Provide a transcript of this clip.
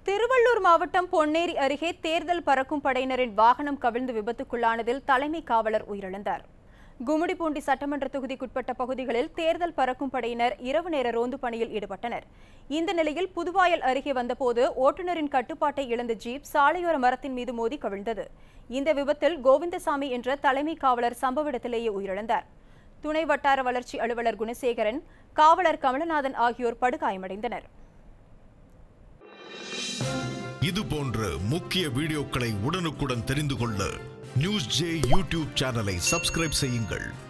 திருவள்ளூர் மாவட்டம் பொன்னேரி அருகே தேர்தல் பறக்கும் படையினரின் வாகனம் கவிழ்ந்து விபத்துக்குள்ளானதில் தலைமை காவலர் உயிரிழந்தார் கும்மிடிப்பூண்டி சட்டமன்ற தொகுதிக்குட்பட்ட பகுதிகளில் தேர்தல் பறக்கும் படையினர் இரவு நேர ரோந்து பணியில் ஈடுபட்டனர் இந்த நிலையில் புதுவாயல் அருகே வந்தபோது ஓட்டுநரின் கட்டுப்பாட்டை இழந்த ஜீப் சாலையோர மரத்தின் மீது மோதி கவிழ்ந்தது இந்த விபத்தில் கோவிந்தசாமி என்ற தலைமை காவலர் சம்பவ இடத்திலேயே உயிரிழந்தார் துணை வட்டார வளர்ச்சி அலுவலர் குணசேகரன் காவலர் கமலநாதன் ஆகியோர் படுகாயமடைந்தனர் இது போன்ற முக்கிய வீடியோக்களை உடனுக்குடன் தெரிந்து கொள்ள நியூஸ் ஜே யூடியூப் சேனலை சப்ஸ்கிரைப் செய்யுங்கள்